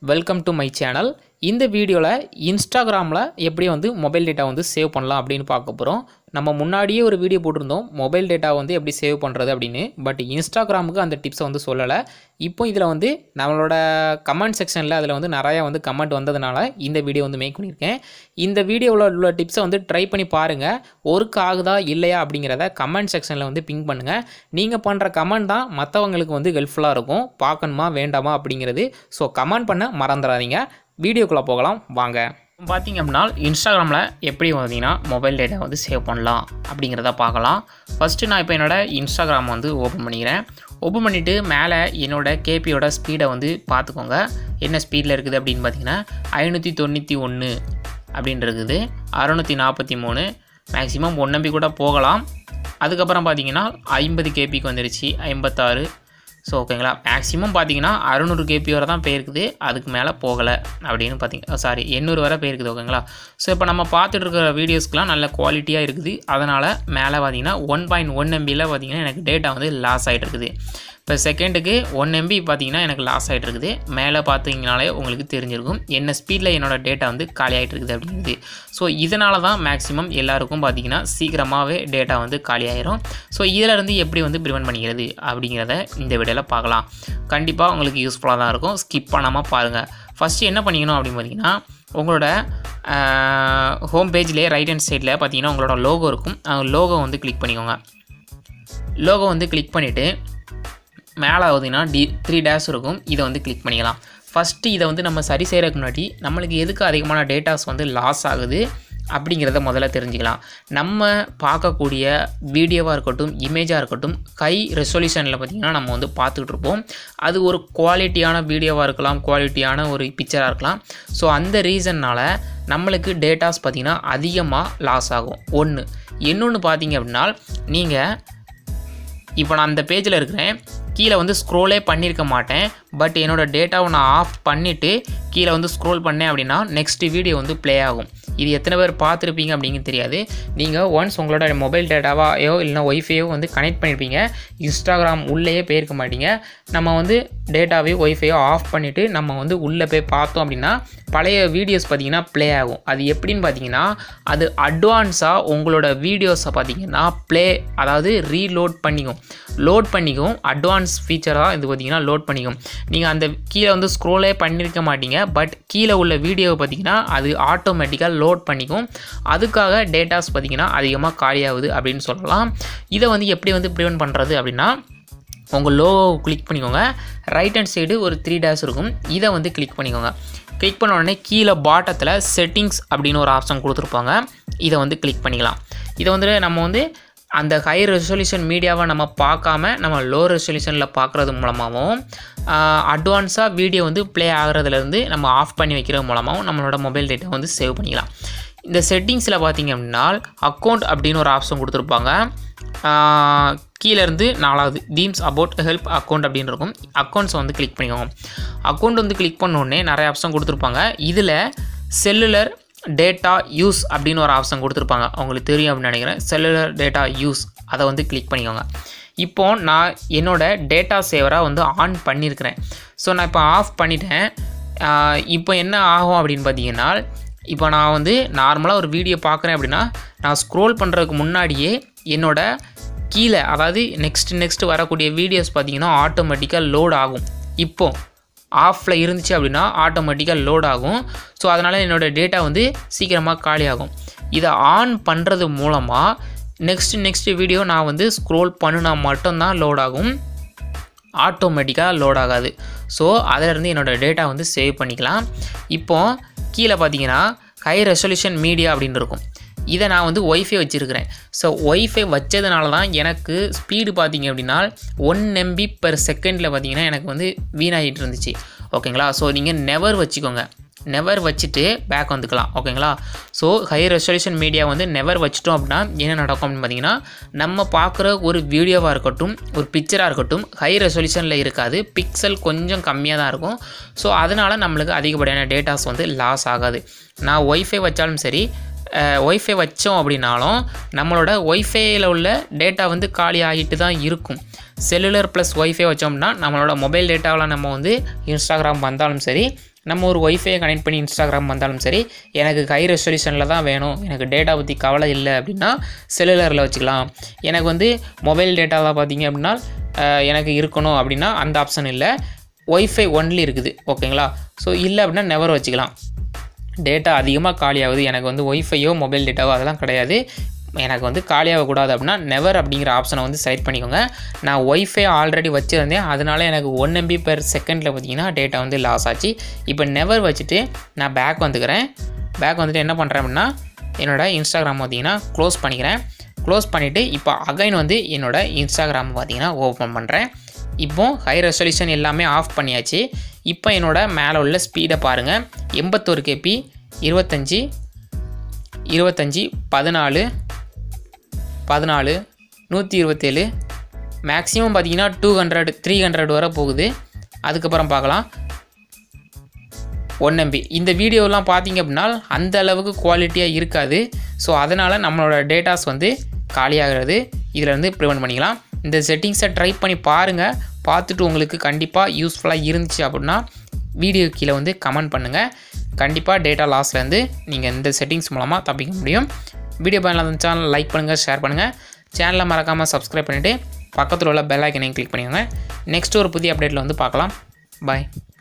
welcome to my channel இந்த வீடியோவில் இன்ஸ்டாகிராமில் எப்படி வந்து மொபைல் டேட்டா வந்து சேவ் பண்ணலாம் அப்படின்னு பார்க்க போகிறோம் நம்ம முன்னாடியே ஒரு வீடியோ போட்டிருந்தோம் மொபைல் டேட்டா வந்து எப்படி சேவ் பண்ணுறது அப்படின்னு பட் இன்ஸ்டாகிராமுக்கு அந்த டிப்ஸை வந்து சொல்லலை இப்போ இதில் வந்து நம்மளோட கமெண்ட் செக்ஷனில் அதில் வந்து நிறையா வந்து கமெண்ட் வந்ததுனால இந்த வீடியோ வந்து மேக் பண்ணியிருக்கேன் இந்த வீடியோவில் உள்ள டிப்ஸை வந்து ட்ரை பண்ணி பாருங்கள் ஒர்க் ஆகுதா இல்லையா அப்படிங்கிறத கமெண்ட் செக்ஷனில் வந்து பிங்க் பண்ணுங்கள் நீங்கள் பண்ணுற கமெண்ட் தான் மற்றவங்களுக்கு வந்து ஹெல்ப்ஃபுல்லாக இருக்கும் பார்க்கணுமா வேண்டாமா அப்படிங்கிறது ஸோ கமெண்ட் பண்ண மறந்துடாதீங்க வீடியோக்குள்ளே போகலாம் வாங்க பார்த்தீங்க அப்படின்னா இன்ஸ்டாகிராமில் எப்படி பார்த்தீங்கன்னா மொபைல் டேட்டா வந்து சேவ் பண்ணலாம் அப்படிங்கிறத பார்க்கலாம் ஃபஸ்ட்டு நான் இப்போ என்னோட இன்ஸ்டாகிராம் வந்து ஓப்பன் பண்ணிக்கிறேன் ஓப்பன் பண்ணிவிட்டு மேலே என்னோட கேபியோட ஸ்பீடை வந்து பார்த்துக்கோங்க என்ன ஸ்பீடில் இருக்குது அப்படின்னு பார்த்தீங்கன்னா ஐநூற்றி தொண்ணூற்றி ஒன்று அப்படின்னு இருக்குது அறநூற்றி நாற்பத்தி மூணு மேக்ஸிமம் ஒன் எம்பி கூட போகலாம் அதுக்கப்புறம் பார்த்தீங்கன்னா ஐம்பது கேபிக்கு வந்துருச்சு ஐம்பத்தாறு ஸோ ஓகேங்களா மேக்ஸிமம் பார்த்தீங்கன்னா அறுநூறு கேபி வரை தான் போயிருக்குது அதுக்கு மேலே போகலை அப்படின்னு பார்த்தீங்க சாரி எண்ணூறு வரை போயிருக்குது ஓகேங்களா ஸோ இப்போ நம்ம பார்த்துட்டு இருக்கிற வீடியோஸ்க்குலாம் நல்ல குவாலிட்டியாக இருக்குது அதனால் மேலே பார்த்தீங்கன்னா ஒன் பாயிண்ட் ஒன் எம்பியில் பார்த்தீங்கன்னா எனக்கு டேட்டா வந்து லாஸ் ஆகிட்டு இருக்குது இப்போ செகண்டுக்கு ஒன் எம்பி பார்த்தீங்கன்னா எனக்கு லாஸ் ஆகிட்டு இருக்குது மேலே பார்த்தீங்கனாலே உங்களுக்கு தெரிஞ்சிருக்கும் என்ன ஸ்பீடில் என்னோட டேட்டா வந்து காலி ஆகிட்டு இருக்குது அப்படிங்கிறது ஸோ இதனால தான் மேக்ஸிமம் எல்லாருக்கும் பார்த்தீங்கன்னா சீக்கிரமாகவே டேட்டா வந்து காலி ஆயிரும் ஸோ இதில் இருந்து எப்படி வந்து ப்ரிவென்ட் பண்ணிக்கிறது அப்படிங்கிறத இந்த வீடியோவில் பார்க்கலாம் கண்டிப்பாக உங்களுக்கு யூஸ்ஃபுல்லாக தான் இருக்கும் ஸ்கிப் பண்ணாமல் பாருங்கள் ஃபஸ்ட்டு என்ன பண்ணிக்கணும் அப்படின்னு பார்த்தீங்கன்னா உங்களோட ஹோம் பேஜ்லேயே ரைட் ஹேண்ட் சைடில் பார்த்தீங்கன்னா உங்களோட லோகோ இருக்கும் லோகோ வந்து கிளிக் பண்ணிக்கோங்க லோகோ வந்து கிளிக் பண்ணிவிட்டு மேலே பார்த்தீங்கன்னா டி த்ரீ டேஷ் இருக்கும் இதை வந்து கிளிக் பண்ணிக்கலாம் ஃபஸ்ட்டு இதை வந்து நம்ம சரி செய்கிறதுக்கு முன்னாடி நம்மளுக்கு எதுக்கு அதிகமான டேட்டாஸ் வந்து லாஸ் ஆகுது அப்படிங்கிறத முதல்ல தெரிஞ்சுக்கலாம் நம்ம பார்க்கக்கூடிய வீடியோவாக இருக்கட்டும் இமேஜாக இருக்கட்டும் கை ரெசொல்யூஷனில் பார்த்திங்கன்னா நம்ம வந்து பார்த்துக்கிட்டு இருப்போம் அது ஒரு குவாலிட்டியான வீடியோவாக இருக்கலாம் குவாலிட்டியான ஒரு பிக்சராக இருக்கலாம் ஸோ அந்த ரீசன்னால் நம்மளுக்கு டேட்டாஸ் பார்த்திங்கன்னா அதிகமாக லாஸ் ஆகும் ஒன்று இன்னொன்று பார்த்தீங்க அப்படின்னா நீங்கள் இப்போ நான் அந்த பேஜில் இருக்கிறேன் கீழே வந்து ஸ்க்ரோலே பண்ணியிருக்க மாட்டேன் பட் என்னோடய டேட்டாவை நான் ஆஃப் பண்ணிவிட்டு கீழே வந்து ஸ்க்ரோல் பண்ணேன் அப்படின்னா நெக்ஸ்ட் வீடியோ வந்து ப்ளே ஆகும் இது எத்தனை பேர் பார்த்துருப்பீங்க அப்படிங்கிறது தெரியாது நீங்கள் ஒன்ஸ் உங்களோட மொபைல் டேட்டாவையோ இல்லைனா ஒய்ஃபையோ வந்து கனெக்ட் பண்ணியிருப்பீங்க இன்ஸ்டாகிராம் உள்ளேயே போயிருக்க மாட்டீங்க நம்ம வந்து டேட்டாவையோ ஒய்ஃபையோ ஆஃப் பண்ணிவிட்டு நம்ம வந்து உள்ளே போய் பார்த்தோம் அப்படின்னா பழைய வீடியோஸ் பார்த்திங்கன்னா ப்ளே ஆகும் அது எப்படின்னு பார்த்தீங்கன்னா அது அட்வான்ஸாக உங்களோட வீடியோஸை பார்த்தீங்கன்னா ப்ளே அதாவது ரீலோட் பண்ணிக்கும் லோட் பண்ணிக்கும் அட்வான்ஸ் ஃபீச்சராக இது பார்த்திங்கன்னா லோட் பண்ணிக்கும் நீங்கள் அந்த கீழே வந்து ஸ்க்ரோலே பண்ணியிருக்க மாட்டீங்க பட் கீழே உள்ள வீடியோவை பார்த்திங்கன்னா அது ஆட்டோமேட்டிக்காக லோட் பண்ணிக்கும் அதுக்காக டேட்டாஸ் பார்த்திங்கன்னா அதிகமாக காலியாகுது அப்படின்னு சொல்லலாம் இதை வந்து எப்படி வந்து ப்ரிவென்ட் பண்ணுறது அப்படின்னா உங்கள் லோகோ கிளிக் பண்ணிக்கோங்க ரைட் ஹேண்ட் சைடு ஒரு த்ரீ டேஸ் இருக்கும் இதை வந்து கிளிக் பண்ணிக்கோங்க கிளிக் பண்ண உடனே கீழே பாட்டத்தில் செட்டிங்ஸ் அப்படின்னு ஒரு ஆப்ஷன் கொடுத்துருப்பாங்க இதை வந்து கிளிக் பண்ணிக்கலாம் இதை வந்து நம்ம வந்து அந்த ஹை ரெசல்யூஷன் மீடியாவை நம்ம பார்க்காம நம்ம லோ ரெசல்யூஷனில் பார்க்குறது மூலமாகவும் அட்வான்ஸாக வீடியோ வந்து ப்ளே ஆகிறதுலேருந்து நம்ம ஆஃப் பண்ணி வைக்கிறது மூலமாகவும் நம்மளோட மொபைல் டேட்டா வந்து சேவ் பண்ணிக்கலாம் இந்த செட்டிங்ஸில் பார்த்தீங்க அப்படின்னா அக்கௌண்ட் அப்படின்னு ஒரு ஆப்ஷன் கொடுத்துருப்பாங்க கீழேருந்து நாலாவது தீம்ஸ் அபவுட் ஹெல்ப் அக்கௌண்ட் அப்படின்னு இருக்கும் அக்கௌண்ட்ஸை வந்து கிளிக் பண்ணிக்கோங்க அக்கௌண்ட் வந்து கிளிக் பண்ணோடனே நிறைய ஆப்ஷன் கொடுத்துருப்பாங்க இதில் செல்லுலர் டேட்டா யூஸ் அப்படின்னு ஒரு ஆப்ஷன் கொடுத்துருப்பாங்க அவங்களுக்கு தெரியும் அப்படின்னு நினைக்கிறேன் செல்லுலர் டேட்டா யூஸ் அதை வந்து கிளிக் பண்ணிக்கோங்க இப்போ நான் என்னோடய டேட்டா சேவராக வந்து ஆன் பண்ணியிருக்கிறேன் ஸோ நான் இப்போ ஆஃப் பண்ணிட்டேன் இப்போ என்ன ஆகும் அப்படின்னு பார்த்தீங்கன்னா இப்போ நான் வந்து நார்மலாக ஒரு வீடியோ பார்க்குறேன் அப்படின்னா நான் ஸ்க்ரோல் பண்ணுறதுக்கு முன்னாடியே என்னோடய கீழே அதாவது நெக்ஸ்ட் நெக்ஸ்ட் வரக்கூடிய வீடியோஸ் பார்த்திங்கன்னா ஆட்டோமேட்டிக்காக லோட் ஆகும் இப்போது ஆஃபில் இருந்துச்சு அப்படின்னா ஆட்டோமேட்டிக்காக லோட் ஆகும் ஸோ அதனால் என்னோடய டேட்டா வந்து சீக்கிரமாக காலி ஆகும் இதை ஆன் பண்ணுறது மூலமாக நெக்ஸ்ட் நெக்ஸ்ட் வீடியோ நான் வந்து ஸ்க்ரோல் பண்ணினா மட்டும்தான் லோட் ஆகும் ஆட்டோமேட்டிக்காக லோட் ஆகாது ஸோ அதிலேருந்து என்னோடய டேட்டா வந்து சேவ் பண்ணிக்கலாம் இப்போது கீழே பார்த்தீங்கன்னா ஹை ரெசல்யூஷன் மீடியா அப்படின்னு இருக்கும் இதை நான் வந்து ஒய்ஃபை வச்சுருக்கிறேன் ஸோ ஒய்ஃபை வச்சதுனால தான் எனக்கு ஸ்பீடு பார்த்தீங்க அப்படின்னா ஒன் எம்பி பெர் செகண்டில் பார்த்தீங்கன்னா எனக்கு வந்து வீணாகிட்டு இருந்துச்சு ஓகேங்களா ஸோ நீங்கள் நெவர் வச்சுக்கோங்க நெவர் வச்சுட்டு பேக் வந்துக்கலாம் ஓகேங்களா ஸோ ஹை ரெசல்யூஷன் மீடியா வந்து நெவர் வச்சிட்டோம் அப்படின்னா என்ன நடக்கும் அப்படின்னு பார்த்தீங்கன்னா நம்ம பார்க்குற ஒரு வீடியோவாக இருக்கட்டும் ஒரு பிக்சராக இருக்கட்டும் ஹை ரெசல்யூஷனில் இருக்காது பிக்சல் கொஞ்சம் கம்மியாக தான் இருக்கும் ஸோ அதனால் நம்மளுக்கு அதிகப்படியான டேட்டாஸ் வந்து லாஸ் ஆகாது நான் ஒய்ஃபை வச்சாலும் சரி ஒய்ஃபை வச்சோம் அப்படின்னாலும் நம்மளோட ஒய்ஃபையில் உள்ள டேட்டா வந்து காலி ஆகிட்டு தான் இருக்கும் செல்லுலர் ப்ளஸ் ஒய்ஃபை வச்சோம்னா நம்மளோட மொபைல் டேட்டாவில் நம்ம வந்து இன்ஸ்டாகிராம் வந்தாலும் சரி நம்ம ஒரு ஒய்ஃபை கனெக்ட் பண்ணி இன்ஸ்டாகிராம் வந்தாலும் சரி எனக்கு ஹை ரெசல்யூஷனில் தான் வேணும் எனக்கு டேட்டா பற்றி கவலை இல்லை அப்படின்னா செல்லுலரில் வச்சுக்கலாம் எனக்கு வந்து மொபைல் டேட்டாவில் பார்த்தீங்க அப்படின்னா அஹ், எனக்கு இருக்கணும் அப்படின்னா அந்த ஆப்ஷன் இல்லை ஒய்ஃபை ஒன்லி இருக்குது ஓகேங்களா ஸோ இல்லை அப்படின்னா நெவர் வச்சுக்கலாம் டேட்டா அதிகமாக காலியாகுது எனக்கு வந்து ஒய்ஃபையோ மொபைல் டேட்டாவோ அதெல்லாம் கிடையாது எனக்கு வந்து காலியாகக்கூடாது அப்படின்னா நெவர் அப்படிங்கிற ஆப்ஷனை வந்து செலக்ட் பண்ணிக்கோங்க நான் ஒய்ஃபை ஆல்ரெடி வச்சுருந்தேன் அதனால எனக்கு ஒன் எம்பி பெர் செகண்டில் பார்த்தீங்கன்னா டேட்டா வந்து லாஸ் ஆச்சு இப்போ நெவர் வச்சுட்டு நான் பேக் வந்துக்கிறேன் பேக் வந்துட்டு என்ன பண்ணுறேன் அப்படின்னா என்னோட இன்ஸ்டாகிராம் பார்த்தீங்கன்னா க்ளோஸ் பண்ணிக்கிறேன் க்ளோஸ் பண்ணிவிட்டு இப்போ அகைன் வந்து என்னோட இன்ஸ்டாகிராம் பார்த்தீங்கன்னா ஓப்பன் பண்ணுறேன் இப்போ ஹை ரெசல்யூஷன் எல்லாமே ஆஃப் பண்ணியாச்சு இப்போ என்னோட மேலே உள்ள ஸ்பீடை பாருங்கள் எண்பத்தோரு கேபி இருபத்தஞ்சி இருபத்தஞ்சி பதினாலு பதினாலு நூற்றி இருபத்தேழு மேக்ஸிமம் பார்த்தீங்கன்னா டூ ஹண்ட்ரட் த்ரீ ஹண்ட்ரட் வரை போகுது அதுக்கப்புறம் பார்க்கலாம் ஒன் எம்பி இந்த வீடியோலாம் பார்த்தீங்க அப்படின்னா அந்த அளவுக்கு குவாலிட்டியாக இருக்காது ஸோ அதனால் நம்மளோட டேட்டாஸ் வந்து காலியாகிறது இதில் இருந்து ப்ரிவெண்ட் பண்ணிக்கலாம் இந்த செட்டிங்ஸை ட்ரை பண்ணி பாருங்கள் பார்த்துட்டு உங்களுக்கு கண்டிப்பாக யூஸ்ஃபுல்லாக இருந்துச்சு அப்படின்னா வீடியோ கீழே வந்து கமெண்ட் பண்ணுங்கள் கண்டிப்பாக டேட்டா லாஸ்லேருந்து நீங்கள் இந்த செட்டிங்ஸ் மூலமாக தப்பிக்க முடியும் வீடியோ பயனில் இருந்துச்சா லைக் பண்ணுங்கள் ஷேர் பண்ணுங்கள் சேனலை மறக்காமல் சப்ஸ்கிரைப் பண்ணிவிட்டு பக்கத்தில் உள்ள பெல் ஐக்கனையும் கிளிக் பண்ணிக்கோங்க நெக்ஸ்ட் ஒரு புதிய அப்டேட்டில் வந்து பார்க்கலாம் பாய்